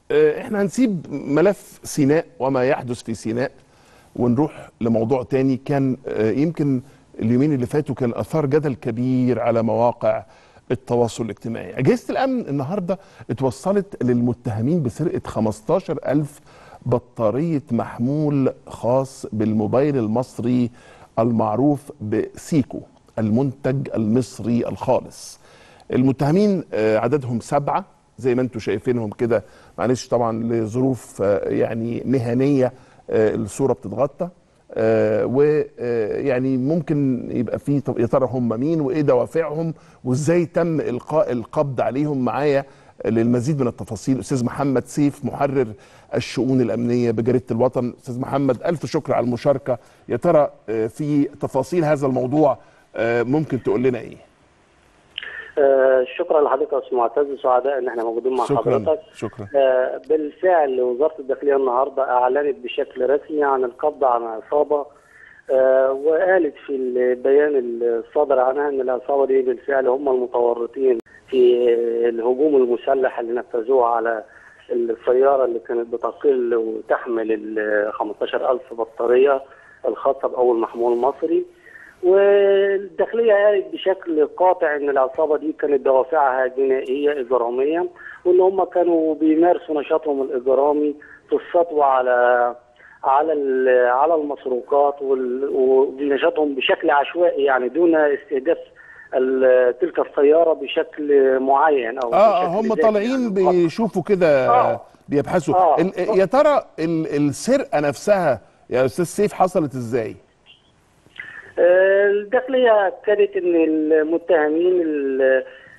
آه، احنا هنسيب ملف سيناء وما يحدث في سيناء ونروح لموضوع تاني كان آه، يمكن اليومين اللي فاتوا كان اثار جدل كبير على مواقع التواصل الاجتماعي اجهزه الامن النهارده اتوصلت للمتهمين بسرقه 15000 بطاريه محمول خاص بالموبايل المصري المعروف بسيكو المنتج المصري الخالص المتهمين آه، عددهم سبعه زي ما انتم شايفينهم كده معلش طبعا لظروف آه، يعني مهنيه آه، الصوره بتتغطى ويعني ممكن يبقى في طب يا ترى هم مين وايه دوافعهم وازاي تم القاء القبض عليهم معايا للمزيد من التفاصيل استاذ محمد سيف محرر الشؤون الامنيه بجريده الوطن استاذ محمد الف شكر على المشاركه يا ترى آه، في تفاصيل هذا الموضوع آه، ممكن تقول لنا ايه آه، شكرا لحضرتك يا استاذ معتز سعداء ان احنا موجودين مع شكرا حضرتك شكرا آه، بالفعل وزاره الداخليه النهارده اعلنت بشكل رسمي عن القبض على عصابه آه، وقالت في البيان الصادر عنها ان العصابه دي بالفعل هم المتورطين في الهجوم المسلح اللي نفذوه على السياره اللي كانت بتقل وتحمل ال 15000 بطاريه الخاصه باول محمول مصري والداخليه قالت بشكل قاطع ان العصابه دي كانت دوافعها جنائيه اجراميه وان هم كانوا بيمارسوا نشاطهم الاجرامي في السطو على على ال- على المسروقات وال- ونشاطهم بشكل عشوائي يعني دون استهداف ال- تلك السياره بشكل معين او اه آه، بشكل هم ذاتي طالعين يعني. بيشوفوا كده آه. بيبحثوا آه. ال- يا ترى ال- السرقه نفسها يا استاذ سيف حصلت ازاي آه، الداخلية أكدت أن المتهمين ال-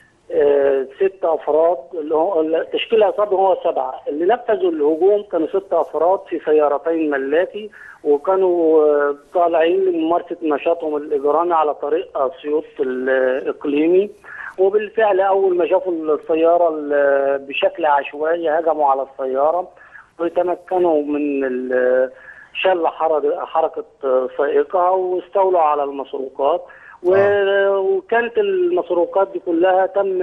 آه، ست أفراد اللي هو تشكيل عصابة هو سبعة اللي نفذوا الهجوم كانوا ست أفراد في سيارتين ملاكي وكانوا آه، طالعين لممارسة نشاطهم الإجرامي على طريق أسيوط الإقليمي وبالفعل أول ما شافوا السيارة ال- بشكل عشوائي هجموا على السيارة وتمكنوا من ال- شل حركة حركة سائقها واستولوا على المسروقات و- وكانت المسروقات دي كلها تم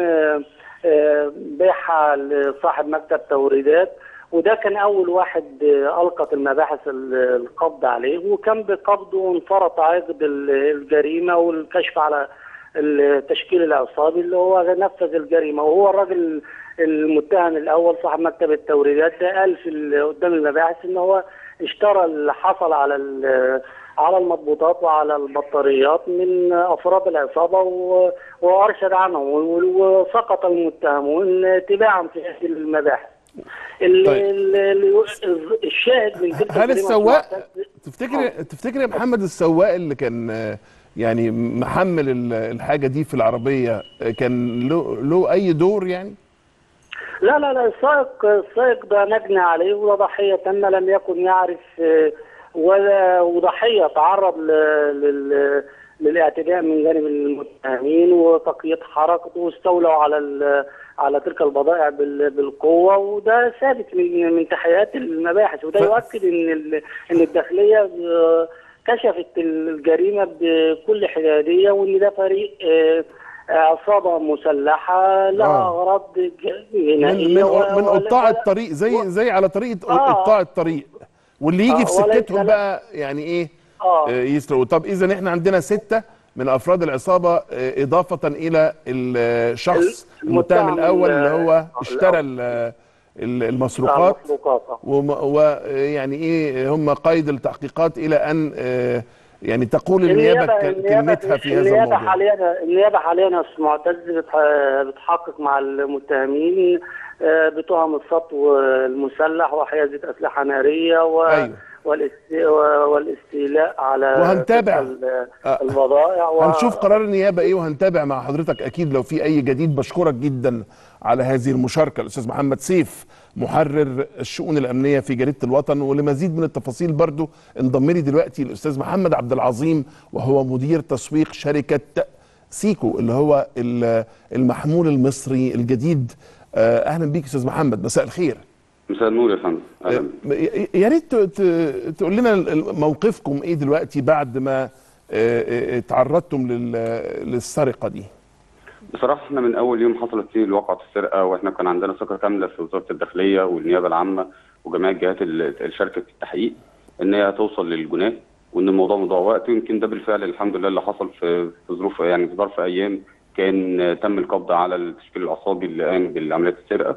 آه، بيعها لصاحب مكتب توريدات وده كان أول واحد آه، ألقت المباحث ال- القبض عليه وكان بقبضه انفرط عقد ال- الجريمة والكشف على التشكيل العصابي اللي هو نفذ الجريمة وهو الراجل المتهم الأول صاحب مكتب التوريدات ده قال في ال- قدام المباحث إن هو اشترى اللي حصل على ال- على المضبوطات وعلى البطاريات من افراد العصابه و- وارشد عنهم و- وسقط المتهمون تباعا في هذه المباحث. ال- طيب. ال- ال- الشاهد من تلك هل الجريمة السواق المعتز- تفتكر تفتكر يا محمد السواق اللي كان آه، يعني محمل ال- الحاجه دي في العربيه آه، كان له له اي دور يعني لا لا لا السائق السائق ده مجني عليه وده ضحية تم لم يكن يعرف آه، ولا وضحية تعرض ل- لل للاعتداء من جانب المتهمين وتقييد حركته واستولوا على ال- على تلك البضائع بال- بالقوة وده ثابت من من تحقيقات المباحث وده ف- يؤكد ان ال- ان الداخلية آه، كشفت الجريمة بكل حيادية وان ده فريق آه، عصابة مسلحة لها آه. أغراض ج- من جنائية من و- من ولا- قطاع ولا- الطريق زي زي على طريقه آه. قطاع الطريق واللي يجي آه، في وليس سكتهم لا- بقى يعني ايه آه. آه، يسرقوا طب اذا احنا عندنا ستة من افراد العصابه آه، اضافه الى الشخص المتهم المتهم الاول ال- اللي هو آه، اشترى الأول. ال- ال- المسروقات المخلوقات آه. ويعني ايه هم قيد التحقيقات الى ان آه، يعني تقول النيابه ك- كلمتها في هذا النيابة الموضوع حاليا النيابة حاليا يا أستاذ معتز بتح- بتحقق مع المتهمين آه، بتهم السطو المسلح وحيازة أسلحة نارية و أيوة. والاست- والاستيلاء على وهنتابع. تلك ال- آه. البضائع و- هنشوف قرار النيابه ايه وهنتابع مع حضرتك اكيد لو في اي جديد بشكرك جدا على هذه المشاركه الاستاذ محمد سيف محرر الشؤون الامنيه في جريده الوطن ولمزيد من التفاصيل برضو انضم لي دلوقتي الاستاذ محمد عبد العظيم وهو مدير تسويق شركه سيكو اللي هو ال- المحمول المصري الجديد آه، اهلا بيك استاذ محمد مساء الخير مساء النور يا فندم اهلا ي- يا ريت ت- ت- تقول لنا ال- موقفكم ايه دلوقتي بعد ما آه، آه، تعرضتم لل- للسرقه دي بصراحه احنا من اول يوم حصلت فيه الواقعه السرقه واحنا كان عندنا ثقه كامله في وزاره الداخليه والنيابه العامه وجميع الجهات اللي شاركت في التحقيق ان هي توصل للجناه وان الموضوع موضوع وقت ويمكن ده بالفعل الحمد لله اللي حصل في في ظروف يعني في ظرف ايام كان تم القبض على التشكيل العصابي اللي قام بالعمليات السرقه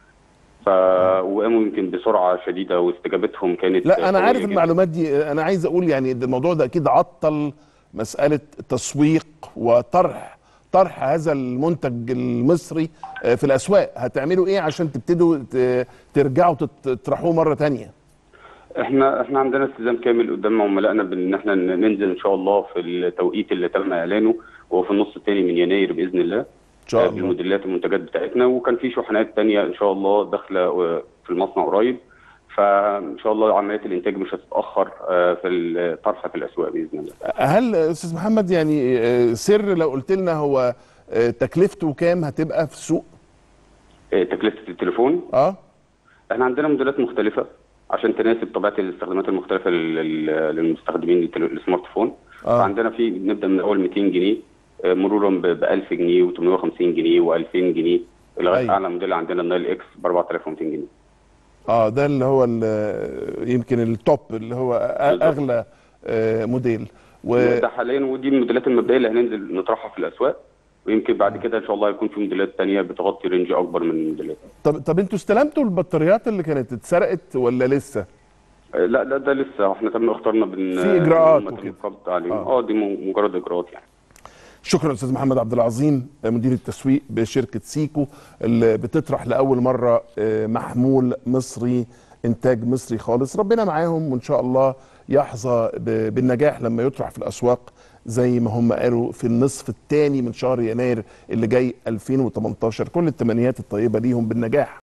ف وقاموا يمكن بسرعه شديده واستجابتهم كانت لا انا قوية عارف جداً. المعلومات دي انا عايز اقول يعني ده الموضوع ده اكيد عطل مساله تسويق وطرح طرح هذا المنتج المصري آه، في الاسواق هتعملوا ايه عشان تبتدوا ت- ترجعوا تت- تطرحوه مره تانية احنا احنا عندنا التزام كامل قدام عملائنا بان احنا ن- ننزل ان شاء الله في التوقيت اللي تم اعلانه وهو في النص الثاني من يناير باذن الله ان شاء الله بالموديلات المنتجات بتاعتنا وكان في شحنات تانية ان شاء الله داخله آه، في المصنع قريب فان شاء الله عمليه الانتاج مش هتتاخر آه، في الطرح في الاسواق باذن الله هل استاذ محمد يعني آه، سر لو قلت لنا هو آه، تكلفته كام هتبقى في السوق آه، تكلفه التليفون اه احنا عندنا موديلات مختلفه عشان تناسب طبيعه الاستخدامات المختلفه لل- لل- للمستخدمين التل- السمارت فون آه. فعندنا في نبدا من اول 200 جنيه آه، مرورا ب 1000 جنيه و850 جنيه و2000 جنيه لغايه أيوة. اعلى موديل عندنا النايل اكس ب 4200 جنيه اه ده اللي هو ال- يمكن التوب اللي هو أ- بالظبط. اغلى آه، موديل و ده حاليا ودي الموديلات المبدئيه اللي هننزل نطرحها في الاسواق ويمكن بعد كده ان شاء الله يكون في موديلات تانية بتغطي رينج اكبر من الموديلات طب طب انتوا استلمتوا البطاريات اللي كانت اتسرقت ولا لسه؟ آه، لا ده ده لسه احنا تم اختارنا بان في إجراءات إن هم تم وكده. القبض عليهم آه. اه دي م- مجرد اجراءات يعني شكرا استاذ محمد عبد العظيم مدير التسويق بشركه سيكو اللي بتطرح لاول مره آه، محمول مصري انتاج مصري خالص ربنا معاهم وان شاء الله يحظى ب- بالنجاح لما يطرح في الاسواق زي ما هم قالوا في النصف الثاني من شهر يناير اللي جاي 2018 كل التمنيات الطيبه ليهم بالنجاح